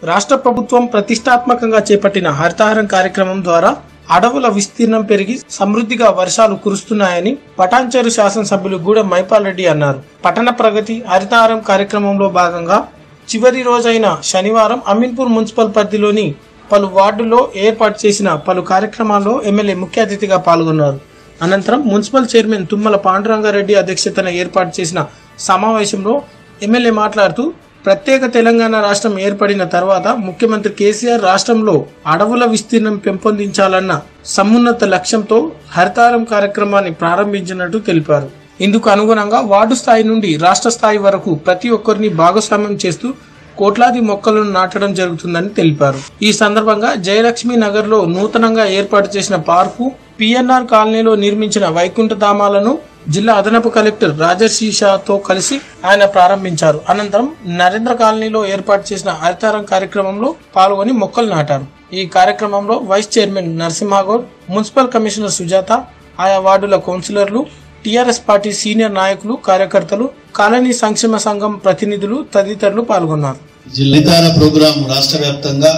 రాష్ట్ర ప్రభుత్వం ప్రతిష్టాత్మకంగా చేపట్టిన హరితహారం కార్యక్రమం ద్వారా అడవుల విస్తీర్ణం పెరిగి సమృద్ధిగా వర్షాలు కురుస్తున్నాయని పటాన్చెరు శాసనసభ్యులు గూడెం మైపాల్ రెడ్డి అన్నారు పట్టణ ప్రగతి హరితహారం కార్యక్రమంలో భాగంగా చివరి రోజైన శనివారం అమీన్పూర్ మున్సిపల్ పరిధిలోని పలు వార్డుల్లో ఏర్పాటు చేసిన పలు కార్యక్రమాల్లో ఎమ్మెల్యే ముఖ్య అతిథిగా పాల్గొన్నారు అనంతరం మున్సిపల్ చైర్మన్ తుమ్మల పాండురంగారెడ్డి అధ్యక్షతన ఏర్పాటు చేసిన సమావేశంలో ఎమ్మెల్యే మాట్లాడుతూ ప్రత్యేక తెలంగాణ రాష్ట్రం ఏర్పడిన తర్వాత ముఖ్యమంత్రి కేసీఆర్ రాష్ట్రంలో అడవుల విస్తీర్ణం పెంపొందించాలన్న సమున్నత లక్ష్యంతో హరితారం కార్యక్రమాన్ని ప్రారంభించినట్టు తెలిపారు ఇందుకు అనుగుణంగా వార్డు స్థాయి నుండి రాష్ట్ర స్థాయి వరకు ప్రతి ఒక్కరిని భాగస్వామ్యం చేస్తూ కోట్లాది మొక్కలను నాటడం జరుగుతుందని తెలిపారు ఈ సందర్భంగా జయలక్ష్మి నగర్ లో నూతనంగా ఏర్పాటు చేసిన పార్కు పిఎన్ఆర్ కాలనీలో నిర్మించిన వైకుంఠ ధామాలను జిల్లా అదనపు కలెక్టర్ రాజర్షి షాతో కలిసి ఆయన ప్రారంభించారు అనంతరం నరేంద్ర కాలనీలో ఏర్పాటు చేసిన హరితారం కార్యక్రమంలో పాల్గొని మొక్కలు నాటారు ఈ కార్యక్రమంలో vice chairman Narasimha Goud municipal commissioner Sujatha ఆయా వార్డుల కౌన్సిలర్లు టీఆర్ఎస్ పార్టీ సీనియర్ నాయకులు కార్యకర్తలు కాలనీ సంక్షేమ సంఘం ప్రతినిధులు తదితరులు పాల్గొన్నారు జిల్లితార ప్రోగ్రాం రాష్ట్ర వ్యాప్తంగా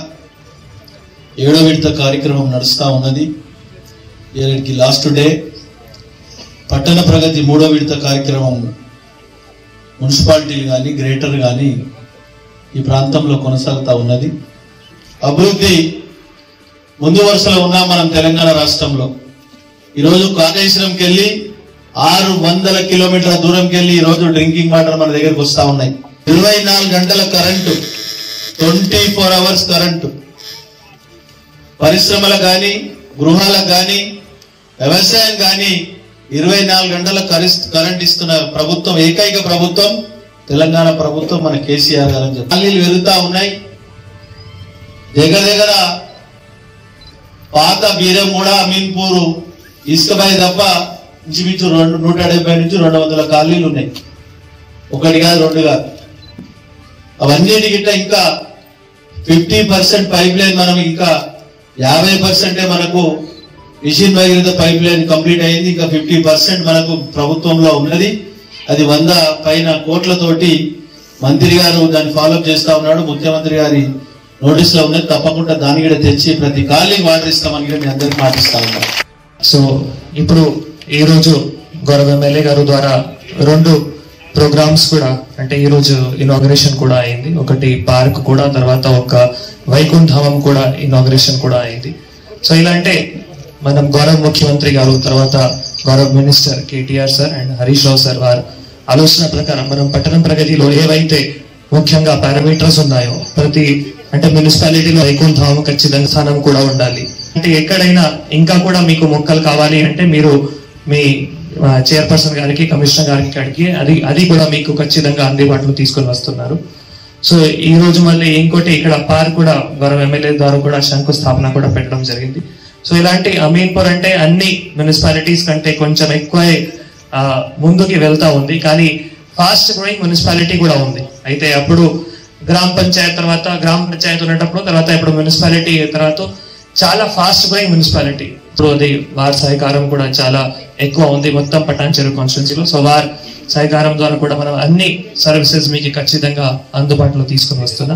ఏడో విడత కార్యక్రమం నడుస్తూ ఉన్నది ఇక్కడికి లాస్ట్ డే పట్టణ ప్రగతి మూడో విడత కార్యక్రమం మున్సిపాలిటీలు కానీ గ్రేటర్ కానీ ఈ ప్రాంతంలో కొనసాగుతూ ఉన్నది అభివృద్ధి ముందు వరుసలో ఉన్నాం మనం తెలంగాణ రాష్ట్రంలో ఈరోజు కాళేశ్వరంకి వెళ్ళి ఆరు వందల కిలోమీటర్ల దూరంకి వెళ్ళి ఈరోజు డ్రింకింగ్ వాటర్ మన దగ్గరకు వస్తూ ఉన్నాయి ఇరవై నాలుగు గంటల current twenty four hours current పరిశ్రమలకు కానీ గృహాలకు కానీ వ్యవసాయం కానీ ఇరవై నాలుగు గంటల కరిస్- కరెంట్ ఇస్తున్న ప్రభుత్వం ఏకైక ప్రభుత్వం తెలంగాణ ప్రభుత్వం మన కేసీఆర్ గారు అని చెప్పి. ఖాళీలు పెరుగుతా ఉన్నాయి దగ్గర దగ్గర పాత బీరంగూడ అమీన్పూరు ఇసుకబాయి తప్ప ఇంచుమించు రెండు నూట డెబ్బై నుంచి రెండు వందల ఖాళీలు ఉన్నాయి ఒకటి కాదు రెండు కాదు అవన్నిటి గిట్ట ఇంకా ఫిఫ్టీ పర్సెంట్ పైప్ లైన్ మనం ఇంకా యాభై పర్సెంటే మనకు mission Bhagiratha pipeline complete అయింది ఇంకా ఫిఫ్టీ పర్సెంట్ మనకు ప్రభుత్వంలో ఉన్నది అది వంద పైన కోట్లతోటి మంత్రి గారు దాన్ని ఫాలోఅప్ చేస్తా ఉన్నాడు ముఖ్యమంత్రి గారి నోటీస్ లో ఉన్నది తప్పకుండా దాన్ని కూడా తెచ్చి ప్రతి ఖాళీ వాటర్ ఇస్తామని కూడా మీ అందరికి మాటిస్తా ఉన్నాం సో ఇప్పుడు ఈ రోజు గౌరవ ఎమ్మెల్యే గారు ద్వారా రెండు ప్రోగ్రామ్స్ కూడా అంటే ఈ రోజు ఇనాగరేషన్ కూడా అయింది ఒకటి పార్క్ కూడా తర్వాత ఒక వైకుంఠవం కూడా ఇనాగరేషన్ కూడా అయింది సో ఇలా అంటే మనం గౌరవ ముఖ్యమంత్రి గారు తర్వాత గౌరవ minister KTR sir and Harish Rao sir వారు ఆలోచన ప్రకారం మనం పట్టణం ప్రగతిలో ఏవైతే ముఖ్యంగా పారామీటర్స్ ఉన్నాయో ప్రతి అంటే మున్సిపాలిటీలో వైకుంఠం ఖచ్చితంగా స్థానం కూడా ఉండాలి అంటే ఎక్కడైనా ఇంకా కూడా మీకు మొక్కలు కావాలి అంటే మీరు మీ చైర్పర్సన్ గారికి కమిషనర్ గారికి అడిగి అది అది కూడా మీకు ఖచ్చితంగా అందుబాటులో తీసుకొని వస్తున్నారు సో ఈ రోజు మళ్ళీ ఇంకోటి ఇక్కడ పార్క్ కూడా గౌరవ ఎమ్మెల్యే ద్వారా కూడా శంకుస్థాపన కూడా పెట్టడం జరిగింది సో ఇలాంటి అమీన్పూర్ అంటే అన్ని మున్సిపాలిటీస్ కంటే కొంచెం ఎక్కువ ముందుకి వెళ్తా ఉంది కానీ ఫాస్ట్ గ్రోయింగ్ మున్సిపాలిటీ కూడా ఉంది అయితే అప్పుడు గ్రామ పంచాయత్ తర్వాత గ్రామ పంచాయత్ ఉన్నప్పుడు తర్వాత ఇప్పుడు మున్సిపాలిటీ తర్వాత చాలా ఫాస్ట్ గ్రోయింగ్ మున్సిపాలిటీ ఇప్పుడు అది వారి సహకారం కూడా చాలా ఎక్కువ ఉంది మొత్తం పటాన్ చెరువు కాన్స్టిట్యున్సీలో సో వారి సహకారం ద్వారా కూడా మనం అన్ని సర్వీసెస్ మీకు ఖచ్చితంగా అందుబాటులో తీసుకుని వస్తున్నాం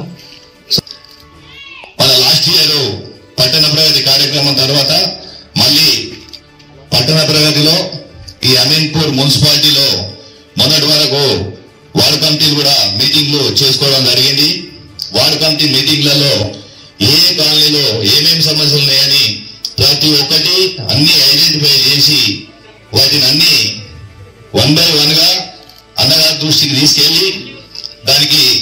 మన లాస్ట్ ఇయర్ పట్టణ ప్రగతి కార్యక్రమం తర్వాత మళ్ళీ పట్టణ ప్రగతిలో ఈ అమీన్పూర్ మున్సిపాలిటీలో మొన్నటి వరకు వార్డు కమిటీలు కూడా మీటింగ్లు చేసుకోవడం జరిగింది వార్డు కమిటీ మీటింగ్లలో ఏ ఏ కాలనీలో ఏమేమి సమస్యలు ఉన్నాయని ప్రతి ఒక్కటి అన్ని ఐడెంటిఫై చేసి వాటిని అన్ని వన్ బై వన్ గా అన్నగారి దృష్టికి తీసుకెళ్లి దానికి